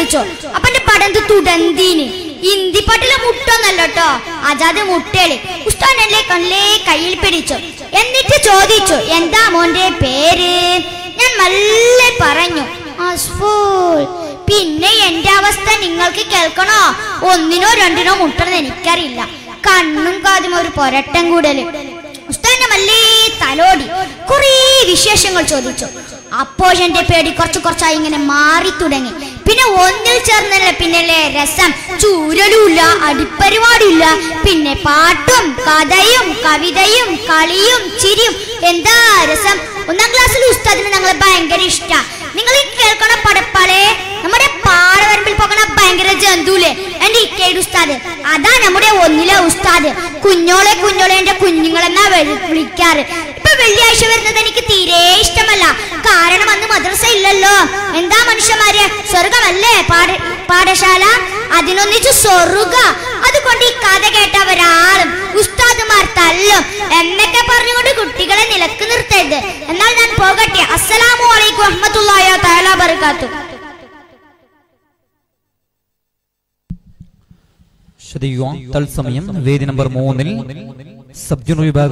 വിളിച്ചോ അപ്പൊ എന്റെ പടന്ത് തുടന്തീന് ഹിന്ദി പാട്ടിലെ മുട്ടൊന്നല്ല കേട്ടോ അതാത് മുട്ടേള് ഉസ്താദല്ലേ കണ്ണിലെ കയ്യിൽ പിടിച്ചു എന്നിട്ട് ചോദിച്ചു എന്താ മോന്റെ പേര് ഞാൻ നല്ല പറഞ്ഞു അസ്ഫൂൽ പിന്നെ എന്റെ അവസ്ഥ നിങ്ങൾക്ക് കേൾക്കണോ ഒന്നിനോ രണ്ടിനോ മുട്ടണെന്ന് എനിക്കറിയില്ല കണ്ണും കാതും ഒരു പൊരട്ടം കൂടല് ഉസ്താദിനെ മല്ലേ തലോടി കുറേ വിശേഷങ്ങൾ ചോദിച്ചു അപ്പോൾ എന്റെ പേടി കുറച്ച് കുറച്ചായി ഇങ്ങനെ മാറി തുടങ്ങി പിന്നെ ഒന്നിൽ ചേർന്നല്ല പിന്നല്ലേ രസം ചൂരലുമില്ല അടിപ്പരിപാടിയില്ല പിന്നെ പാട്ടും കഥയും കവിതയും കളിയും ചിരിയും എന്താ രസം ഒന്നാം ക്ലാസ്സിൽ ഉസ്താദിന് ഞങ്ങളെ ഭയങ്കര ഇഷ്ട നിങ്ങൾ ഈ കേൾക്കണ പടപ്പാളെ നമ്മുടെ പാടവരമ്പിൽ പോകണ ഭയങ്കര ജന്തുല്ലേ എന്റെ ഇക്കയുടെ ഉസ്താദ് അതാ നമ്മുടെ ഒന്നിലെ ഉസ്താദ് കുഞ്ഞോളെ കുഞ്ഞോളെ എന്റെ കുഞ്ഞുങ്ങളെന്നാ വിളി- വിളിക്കാറ് ഇപ്പൊ വെള്ളിയാഴ്ച വരുന്നത് എനിക്ക് തീരെ ഇഷ്ടമല്ല കാരണം അന്ന് മദ്രസ ഇല്ലല്ലോ എന്താ മനുഷ്യന്മാര് സ്വർഗമല്ലേ പാഠ പാഠശാല അതിനൊന്നിച്ച് സ്വർഗ അതുകൊണ്ട് ഈ കഥ കേട്ടവരാളും ഉസ്താദുമാർ തല്ലും എന്നൊക്കെ പറഞ്ഞുകൊണ്ട് കുട്ടികളെ നിലക്ക് നിർത്തരുത് എന്നാൽ ഞാൻ പോകട്ടെ അസ്സലാമു അലൈക്കും വഹ്മത്തുള്ളാഹി തആല ബറകാത്തു ശ്രദ്ധിക്കുക തത്സമയം വേദി നമ്പർ മൂന്നിൽ സബ് ജൂനിയർ വിഭാഗം